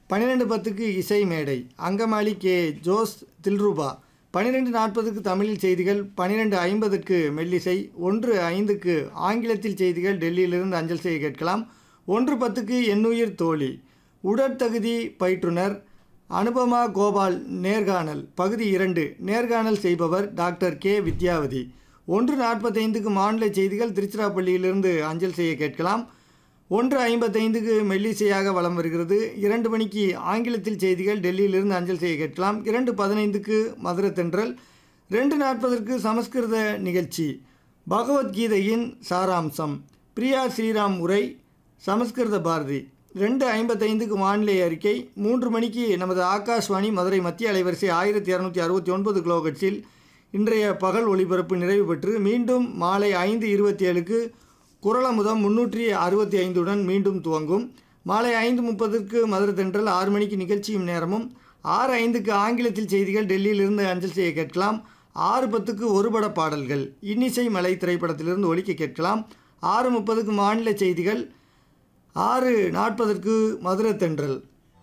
பன்னிரெண்டு பத்துக்கு இசை மேடை அங்கமாலி கே ஜோஸ் தில்ரூபா பன்னிரெண்டு நாற்பதுக்கு தமிழில் செய்திகள் பன்னிரெண்டு ஐம்பதுக்கு மெல்லிசை ஒன்று ஐந்துக்கு ஆங்கிலத்தில் செய்திகள் டெல்லியிலிருந்து அஞ்சல் செய்ய கேட்கலாம் ஒன்று பத்துக்கு எண்ணுயிர் தோழி உடற்தகுதி பயிற்றுனர் அனுபமா கோபால் நேர்காணல் பகுதி இரண்டு நேர்காணல் செய்பவர் டாக்டர் கே வித்யாவதி ஒன்று நாற்பத்தைந்துக்கு மாநில செய்திகள் திருச்சிராப்பள்ளியிலிருந்து அஞ்சல் செய்ய கேட்கலாம் ஒன்று ஐம்பத்தைந்துக்கு மெல்லிசையாக வலம் வருகிறது இரண்டு மணிக்கு ஆங்கிலத்தில் செய்திகள் டெல்லியிலிருந்து அஞ்சல் செய்ய கேட்கலாம் இரண்டு பதினைந்துக்கு மதுரை தென்றல் ரெண்டு நாற்பதற்கு சமஸ்கிருத நிகழ்ச்சி பகவத்கீதையின் சாராம்சம் பிரியா ஸ்ரீராம் உரை சமஸ்கிருத பாரதி ரெண்டு ஐம்பத்தைந்துக்கு வானிலை அறிக்கை மூன்று மணிக்கு நமது ஆகாஷ்வாணி மதுரை மத்திய அலைவரிசை ஆயிரத்தி இரநூத்தி அறுபத்தி ஒன்பது கிலோகட்ஸில் இன்றைய பகல் ஒளிபரப்பு நிறைவு பெற்று மீண்டும் மாலை ஐந்து இருபத்தி ஏழுக்கு குரலமுதம் முன்னூற்றி அறுபத்தி ஐந்துடன் மீண்டும் துவங்கும் மாலை ஐந்து முப்பதுக்கு மதுரை தென்றல் ஆறு மணிக்கு நிகழ்ச்சியும் நேரமும் ஆறு ஐந்துக்கு ஆங்கிலத்தில் செய்திகள் டெல்லியிலிருந்து அஞ்சல் செய்ய கேட்கலாம் ஆறு பத்துக்கு ஒருபட பாடல்கள் இன்னிசை மலை திரைப்படத்திலிருந்து ஒலிக்க கேட்கலாம் ஆறு முப்பதுக்கு மாநில செய்திகள் ஆறு நாற்பதற்கு மதுரை தென்றல்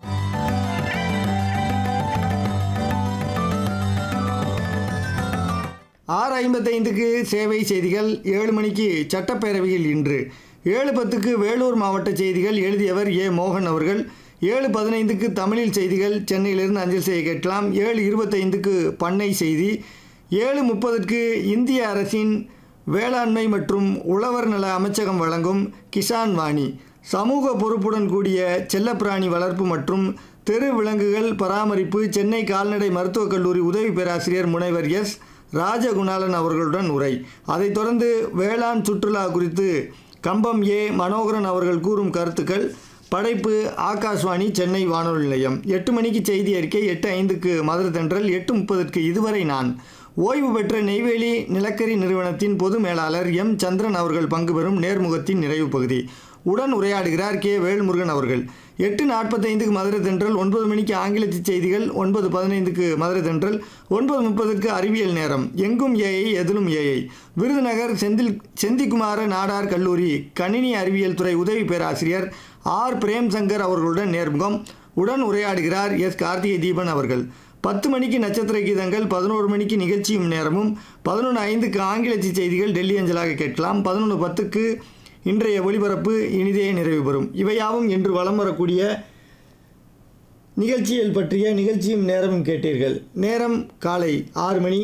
ஆறு ஐம்பத்தைந்துக்கு சேவை செய்திகள் ஏழு மணிக்கு சட்டப்பேரவையில் இன்று ஏழு பத்துக்கு வேலூர் மாவட்ட செய்திகள் எழுதியவர் ஏ மோகன் அவர்கள் ஏழு பதினைந்துக்கு தமிழில் செய்திகள் சென்னையிலிருந்து அஞ்சல் செய்ய கேட்கலாம் ஏழு இருபத்தைந்துக்கு பண்ணை செய்தி ஏழு முப்பதுக்கு இந்திய அரசின் வேளாண்மை மற்றும் உழவர் நல அமைச்சகம் வழங்கும் கிசான் வாணி சமூக பொறுப்புடன் கூடிய செல்லப்பிராணி வளர்ப்பு மற்றும் தெரு விலங்குகள் பராமரிப்பு சென்னை கால்நடை மருத்துவக் கல்லூரி உதவி பேராசிரியர் முனைவர் எஸ் ராஜகுணாலன் அவர்களுடன் உரை அதைத் தொடர்ந்து வேளாண் சுற்றுலா குறித்து கம்பம் ஏ மனோகரன் அவர்கள் கூறும் கருத்துக்கள் படைப்பு ஆகாஷ்வாணி சென்னை வானொலி நிலையம் எட்டு மணிக்கு செய்தி அறிக்கை எட்டு ஐந்துக்கு மதுரை தென்றல் எட்டு முப்பதுக்கு இதுவரை நான் ஓய்வு பெற்ற நெய்வேலி நிலக்கரி நிறுவனத்தின் பொது மேலாளர் எம் சந்திரன் அவர்கள் பங்கு பெறும் நேர்முகத்தின் நிறைவு பகுதி உடன் உரையாடுகிறார் கே வேல்முருகன் அவர்கள் எட்டு நாற்பத்தைந்துக்கு மதுரை தென்றல் ஒன்பது மணிக்கு ஆங்கிலத்தில் செய்திகள் ஒன்பது பதினைந்துக்கு மதுரை தென்றல் ஒன்பது முப்பதுக்கு அறிவியல் நேரம் எங்கும் ஏஐ எதிலும் ஏஐ விருதுநகர் செந்தில் செந்திக்குமார நாடார் கல்லூரி கணினி அறிவியல் துறை உதவி பேராசிரியர் ஆர் பிரேம்சங்கர் அவர்களுடன் நேர்முகம் உடன் உரையாடுகிறார் எஸ் கார்த்திகை தீபன் அவர்கள் பத்து மணிக்கு நட்சத்திர கீதங்கள் பதினோரு மணிக்கு நிகழ்ச்சியும் நேரமும் பதினொன்று ஐந்துக்கு ஆங்கிலத்தி செய்திகள் டெல்லி அஞ்சலாக கேட்கலாம் பதினொன்று பத்துக்கு இன்றைய ஒளிபரப்பு இனிதே நிறைவு பெறும் இவையாவும் இன்று வலம் வரக்கூடிய நிகழ்ச்சிகள் பற்றிய நிகழ்ச்சியும் நேரமும் கேட்டீர்கள் நேரம் காலை ஆறு மணி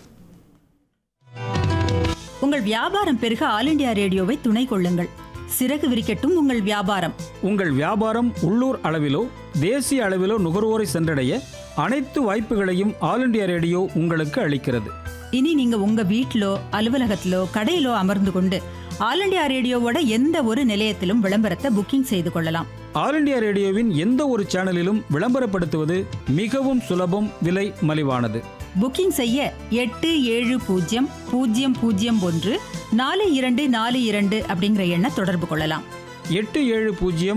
உங்கள் வியாபாரம் பெருக ஆல் இண்டியா ரேடியோவை துணை கொள்ளுங்கள் சிறகு விரிக்கட்டும் உங்கள் வியாபாரம் உங்கள் வியாபாரம் உள்ளூர் அளவிலோ தேசிய அளவிலோ நுகர்வோரை சென்றடைய அனைத்து வாய்ப்புகளையும் ஆல் இண்டியா ரேடியோ உங்களுக்கு அளிக்கிறது இனி நீங்க உங்க வீட்டிலோ அலுவலகத்திலோ கடையிலோ அமர்ந்து கொண்டு ஆல் இண்டியா ரேடியோவோட எந்த ஒரு நிலையத்திலும் விளம்பரத்தை புக்கிங் செய்து கொள்ளலாம் ஆல் இண்டியா ரேடியோவின் எந்த ஒரு சேனலிலும் விளம்பரப்படுத்துவது மிகவும் சுலபம் விலை மலிவானது புக்கிங் செய்ய எட்டு ஏழு பூஜ்ஜியம் பூஜ்ஜியம் பூஜ்ஜியம் ஒன்று நாலு இரண்டு நாலு இரண்டு அப்படிங்கிற எண்ணை தொடர்பு கொள்ளலாம் எட்டு ஏழு பூஜ்ஜியம்